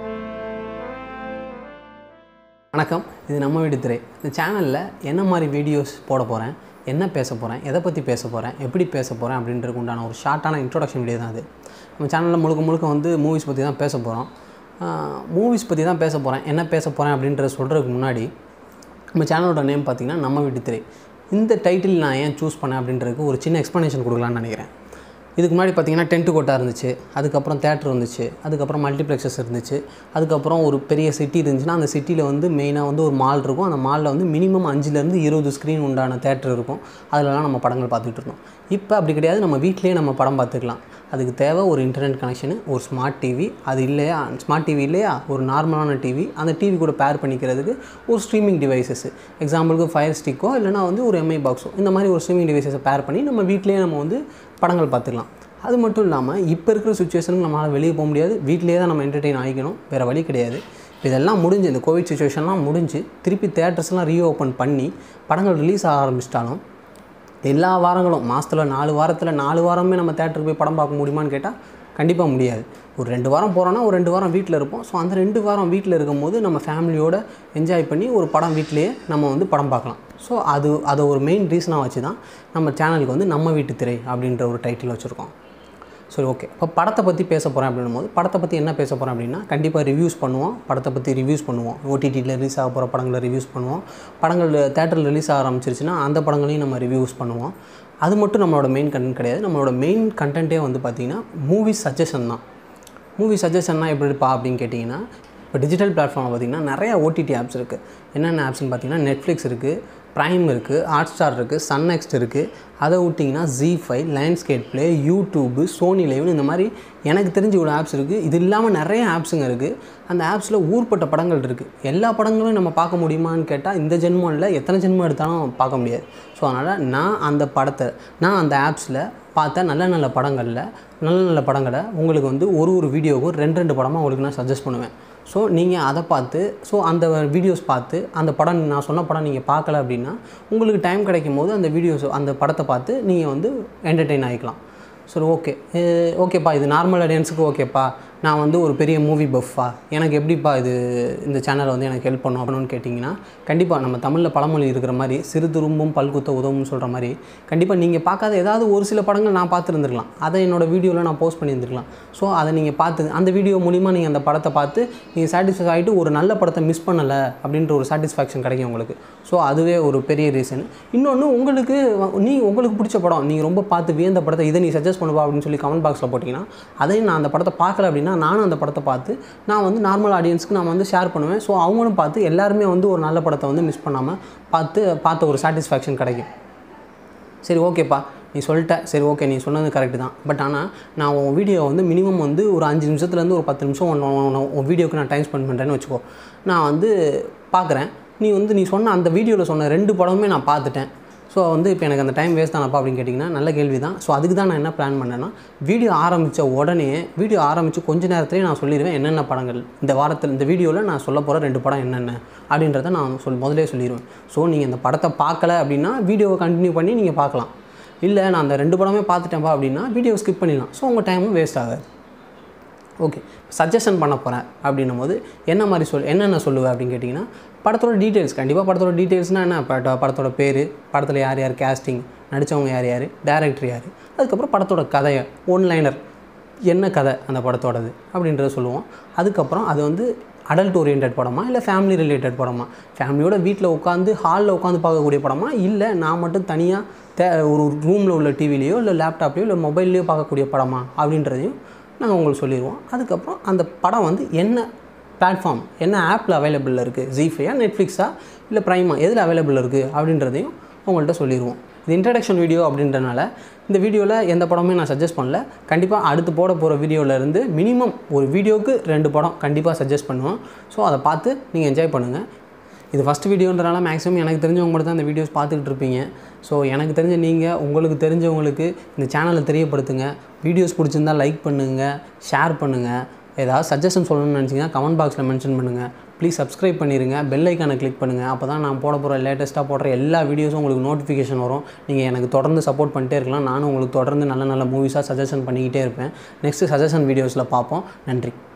வணக்கம் இது நம்ம வீடு திரை இந்த சேனலில் என்ன மாதிரி வீடியோஸ் போட போகிறேன் என்ன பேச போகிறேன் எதை பற்றி பேச போகிறேன் எப்படி பேச போகிறேன் அப்படின்றதுக்கு உண்டான ஒரு ஷார்ட்டான இன்ட்ரோடக்ஷன் வீடியோ தான் அது நம்ம சேனலில் முழுக்க முழுக்க வந்து மூவிஸ் பற்றி தான் பேச போகிறோம் மூவிஸ் பற்றி தான் பேச போகிறேன் என்ன பேச போகிறேன் அப்படின்றத சொல்கிறதுக்கு முன்னாடி நம்ம சேனலோட நேம் பார்த்திங்கன்னா நம்ம வீட்டு திரை இந்த டைட்டில் நான் ஏன் சூஸ் பண்ணேன் அப்படின்றதுக்கு ஒரு சின்ன எக்ஸ்ப்ளனேஷன் கொடுக்கலான்னு நினைக்கிறேன் இதுக்கு முன்னாடி பார்த்தீங்கன்னா டென்ட்டு கோட்டா இருந்துச்சு அதுக்கப்புறம் தேட்டர் இருந்துச்சு அதுக்கப்புறம் மல்டிப்ளெக்ஸஸ் இருந்துச்சு அதுக்கப்புறம் ஒரு பெரிய சிட்டி இருந்துச்சுன்னா அந்த சிட்டியில் வந்து மெயினாக வந்து ஒரு மால் இருக்கும் அந்த மாலில் வந்து மினிமம் அஞ்சுலேருந்து இருபது ஸ்க்ரீன் உண்டான தேட்டர் இருக்கும் அதிலலாம் நம்ம படங்கள் பார்த்துட்டு இருந்தோம் இப்போ அப்படி கிடையாது நம்ம வீட்டிலேயே நம்ம படம் பார்த்துக்கலாம் அதுக்கு தேவை ஒரு இன்டர்நெட் கனெக்ஷனு ஒரு ஸ்மார்ட் டிவி அது இல்லையா ஸ்மார்ட் டிவி இல்லையா ஒரு நார்மலான டிவி அந்த டிவி கூட பேர் பண்ணிக்கிறதுக்கு ஒரு ஸ்ட்ரீமிங் டிவைசஸ் எக்ஸாம்பிளுக்கு ஃபயர் ஸ்டிக்கோ இல்லைனா வந்து ஒரு எம்ஐ பாக்ஸோ இந்த மாதிரி ஒரு ஸ்ட்ரீமிங் டிவைசஸை பேர் பண்ணி நம்ம வீட்டிலேயே நம்ம வந்து படங்கள் பார்த்துக்கலாம் அது மட்டும் இல்லாமல் இப்போ இருக்கிற சுச்சுவேஷனுக்கு நம்மளால் வெளியே போக முடியாது வீட்டிலேயே தான் நம்ம என்டர்டெயின் ஆகிக்கணும் வேறு வழி கிடையாது இதெல்லாம் முடிஞ்சு இந்த கோவிட் சுச்சுவேஷன்லாம் முடிஞ்சு திருப்பி தேட்டர்ஸ்லாம் ரீஓப்பன் பண்ணி படங்கள் ரிலீஸ் ஆக ஆரம்பிச்சிட்டாலும் எல்லா வாரங்களும் மாதத்தில் நாலு வாரத்தில் நாலு வாரமே நம்ம தேட்டருக்கு போய் படம் பார்க்க முடியுமான்னு கேட்டால் கண்டிப்பாக முடியாது ஒரு ரெண்டு வாரம் போகிறோன்னா ஒரு ரெண்டு வாரம் வீட்டில் இருப்போம் ஸோ அந்த ரெண்டு வாரம் வீட்டில் இருக்கும்போது நம்ம ஃபேமிலியோட என்ஜாய் பண்ணி ஒரு படம் வீட்டிலேயே நம்ம வந்து படம் பார்க்கலாம் ஸோ அது அதை ஒரு மெயின் ரீசனாக வச்சு தான் நம்ம சேனலுக்கு வந்து நம்ம வீட்டு திரை அப்படின்ற ஒரு டைட்டில் வச்சுருக்கோம் சரி ஓகே இப்போ படத்தை பற்றி பேச போகிறேன் அப்படின்னும் போது படத்தை பற்றி என்ன பேச போகிறேன் அப்படின்னா கண்டிப்பாக ரிவ்யூஸ் பண்ணுவோம் படத்தை பற்றி ரிவ்யூஸ் பண்ணுவோம் ஓடிடியில் ரிலீஸ் ஆக போகிற படங்களை ரிவ்யூஸ் பண்ணுவோம் படங்கள் தேட்டரில் ரிலீஸ் ஆக ஆரம்பிச்சிருச்சுன்னா அந்த படங்களையும் நம்ம ரிவ்யூஸ் பண்ணுவோம் அது மட்டும் நம்மளோட மெயின் கண்டென்ட் கிடையாது நம்மளோட மெயின் கண்டென்ட்டே வந்து பார்த்திங்கன்னா மூவி சஜஷன் தான் மூவி சஜஷன்னா எப்படி இருப்பா அப்படின்னு கேட்டிங்கன்னா இப்போ டிஜிட்டல் பிளாட்ஃபார்மில் பார்த்திங்கன்னா நிறையா ஓடிடி ஆப்ஸ் இருக்குது என்னென்ன ஆப்ஸ்னு பார்த்தீங்கன்னா நெட்ஃப்ளிக்ஸ் இருக்குது ப்ரைம் இருக்குது ஹாட் ஸ்டார் இருக்குது சன் நெக்ஸ்ட் இருக்குது அதை விட்டிங்கன்னா Zee five Lionsgate Play YouTube Sony லைவ்னு இந்த மாதிரி எனக்கு தெரிஞ்ச இவ்வளோ ஆப்ஸ் இருக்குது இது இல்லாமல் நிறைய ஆப்ஸுங்க இருக்குது அந்த ஆப்ஸில் ஊர்பட்ட படங்கள் இருக்குது எல்லா படங்களும் நம்ம பார்க்க முடியுமான்னு கேட்டால் இந்த ஜென்மம் இல்லை எத்தனை ஜென்மம் எடுத்தாலும் பார்க்க முடியாது ஸோ அதனால் நான் அந்த படத்தை நான் அந்த ஆப்ஸில் பார்த்த நல்ல நல்ல படங்களில் நல்ல நல்ல படங்களை உங்களுக்கு வந்து ஒரு ஒரு வீடியோவுக்கும் ரெண்டு ரெண்டு படமாக உங்களுக்கு நான் சஜஸ்ட் பண்ணுவேன் ஸோ நீங்கள் அதை பார்த்து ஸோ அந்த வீடியோஸ் பார்த்து அந்த படம் நான் சொன்ன படம் நீங்கள் பார்க்கல அப்படின்னா உங்களுக்கு டைம் கிடைக்கும் போது அந்த வீடியோஸ் அந்த படத்தை பார்த்து நீங்கள் வந்து என்டர்டெயின் ஆகிக்கலாம் சரி ஓகே ஓகேப்பா இது நார்மல் ஆடியன்ஸுக்கு ஓகேப்பா நான் வந்து ஒரு பெரிய மூவி பஃப்பா எனக்கு எப்படிப்பா இது இந்த சேனலை வந்து எனக்கு ஹெல்ப் பண்ணும் அப்படின்னு கேட்டிங்கன்னா கண்டிப்பாக நம்ம தமிழில் பழமொழி இருக்கிற மாதிரி சிறு துரும்பும் பல்குத்த உதவும் சொல்கிற மாதிரி கண்டிப்பாக நீங்கள் பார்க்காத ஏதாவது ஒரு சில படங்கள் நான் பார்த்துருந்துருக்கலாம் அதை என்னோடய வீடியோவில் நான் போஸ்ட் பண்ணியிருந்துருக்கலாம் ஸோ அதை நீங்கள் பார்த்து அந்த வீடியோ மூலிமா நீங்கள் அந்த படத்தை பார்த்து நீங்கள் சாட்டிஸ்ஃபை ஆகிட்டு ஒரு நல்ல படத்தை மிஸ் பண்ணலை அப்படின்ற ஒரு சாட்டிஸ்ஃபேக்ஷன் கிடைக்கும் உங்களுக்கு ஸோ அதுவே ஒரு பெரிய ரீசன் இன்னொன்று உங்களுக்கு நீ உங்களுக்கு பிடிச்ச படம் நீங்கள் ரொம்ப பார்த்து வியந்த படத்தை இதை நீ சஜஸ்ட் பண்ணுவா அப்படின்னு சொல்லி கமெண்ட் பாக்ஸில் போட்டிங்கன்னா அதையும் நான் அந்த படத்தை பார்க்கல அப்படின்னா நானும் அந்த படத்தை பார்த்து நான் வந்து நார்மல் ஆடியன்ஸ்க்கு நான் வந்து ஷேர் பண்ணுவேன் ஸோ அவங்களும் பார்த்து எல்லாருமே வந்து ஒரு நல்ல படத்தை வந்து மிஸ் பண்ணாமல் பார்த்து பார்த்த ஒரு சாட்டிஸ்ஃபேக்ஷன் கிடைக்கும் சரி ஓகேப்பா நீ சொல்லிட்ட சரி ஓகே நீ சொன்னது கரெக்டு தான் பட் ஆனால் நான் உன் வீடியோ வந்து மினிமம் வந்து ஒரு அஞ்சு நிமிஷத்துலேருந்து ஒரு பத்து நிமிஷம் உன் உன் உன் வீடியோக்கு நான் டைம் ஸ்பெண்ட் பண்ணுறேன்னு வச்சுக்கோ நான் வந்து பார்க்குறேன் நீ வந்து நீ சொன்ன அந்த வீடியோவில் சொன்ன ரெண்டு படமுமே நான் பார்த்துட்டேன் ஸோ வந்து இப்போ எனக்கு அந்த டைம் வேஸ்ட் தானப்பா அப்படின்னு கேட்டிங்கன்னா நல்ல கேள்வி தான் ஸோ அதுக்கு தான் நான் என்ன பிளான் பண்ணேன்னா வீடியோ ஆரம்பித்த உடனே வீடியோ ஆரம்பித்து கொஞ்ச நேரத்துலேயே நான் சொல்லிடுவேன் என்னென்ன படங்கள் இந்த வாரத்தில் இந்த வீடியோவில் நான் சொல்ல போகிற ரெண்டு படம் என்னென்ன அப்படின்றத நான் சொல் முதலே சொல்லிடுவேன் ஸோ நீங்கள் இந்த படத்தை பார்க்கல அப்படின்னா வீடியோவை கண்டினியூ பண்ணி நீங்கள் பார்க்கலாம் இல்லை நான் அந்த ரெண்டு படமே பார்த்துட்டேன்ப்பா அப்படின்னா வீடியோ ஸ்கிப் பண்ணிடலாம் ஸோ உங்கள் டைமும் வேஸ்ட் ஆகாது ஓகே சஜஷன் பண்ண போகிறேன் அப்படின்னும் போது என்ன மாதிரி சொல் என்னென்ன சொல்லுவேன் அப்படின்னு கேட்டிங்கன்னா படத்தோட டீட்டெயில்ஸ் கண்டிப்பாக படத்தோட டீட்டெயில்ஸ்னால் என்ன பட படத்தோட பேர் படத்தில் யார் யார் கேஸ்டிங் நடித்தவங்க யார் யார் டேரக்டர் யார் அதுக்கப்புறம் படத்தோட கதையை ஒன் லைனர் என்ன கதை அந்த படத்தோடது அப்படின்றத சொல்லுவோம் அதுக்கப்புறம் அது வந்து அடல்ட் ஓரியன்ட் படமா இல்லை ஃபேமிலி ரிலேட்டட் படமா ஃபேமிலியோட வீட்டில் உட்காந்து ஹாலில் உட்காந்து பார்க்கக்கூடிய படமா இல்லை நான் மட்டும் தனியாக தே ஒரு ரூமில் உள்ள டிவிலேயோ இல்லை லேப்டாப்லேயோ இல்லை மொபைல்லையோ பார்க்கக்கூடிய படமா அப்படின்றதையும் நாங்கள் உங்களுக்கு சொல்லிடுவோம் அதுக்கப்புறம் அந்த படம் வந்து என்ன பிளாட்ஃபார்ம் என்ன ஆப்பில் அவைலபிளில் இருக்குது ஜிஃபையா நெட்ஃப்ளிக்ஸா இல்லை ப்ரைமா எதில் அவைலபிள் இருக்குது அப்படின்றதையும் உங்கள்கிட்ட சொல்லிடுவோம் இது இன்ட்ரடக்ஷன் வீடியோ அப்படின்றனால இந்த வீடியோவில் எந்த படமே நான் சஜஸ்ட் பண்ணல கண்டிப்பாக அடுத்து போட போகிற வீடியோவிலேருந்து மினிமம் ஒரு வீடியோவுக்கு ரெண்டு படம் கண்டிப்பாக சஜஸ்ட் பண்ணுவோம் ஸோ அதை பார்த்து நீங்கள் என்ஜாய் பண்ணுங்கள் இது ஃபஸ்ட் வீடியோன்றனால மேக்ஸிமம் எனக்கு தெரிஞ்சவங்க மட்டும் தான் இந்த வீடியோஸ் பார்த்துக்கிட்டு இருப்பீங்க ஸோ எனக்கு தெரிஞ்ச நீங்கள் உங்களுக்கு தெரிஞ்சவங்களுக்கு இந்த சேனலை தெரியப்படுத்துங்க வீடியோஸ் பிடிச்சிருந்தா லைக் பண்ணுங்கள் ஷேர் பண்ணுங்கள் ஏதாவது சஜஷன் சொல்லணும்னு நினச்சிங்கன்னா கமெண்ட் பாக்ஸில் மென்ஷன் பண்ணுங்கள் ப்ளீஸ் சப்ஸ்கிரைப் பண்ணிடுங்க பெல் ஐக்கானை கிளிக் பண்ணுங்கள் அப்போ தான் நான் போட போகிற லேட்டஸ்ட்டாக போடுற எல்லா வீடியோஸும் உங்களுக்கு நோட்டிஃபிகேஷன் வரும் நீங்கள் எனக்கு தொடர்ந்து சப்போர்ட் பண்ணிட்டே இருக்கலாம் நானும் உங்களுக்கு தொடர்ந்து நல்ல நல்ல மூவிஸாக சஜஷன் பண்ணிக்கிட்டே இருப்பேன் நெக்ஸ்ட்டு சஜஷன் வீடியோஸில் பார்ப்போம் நன்றி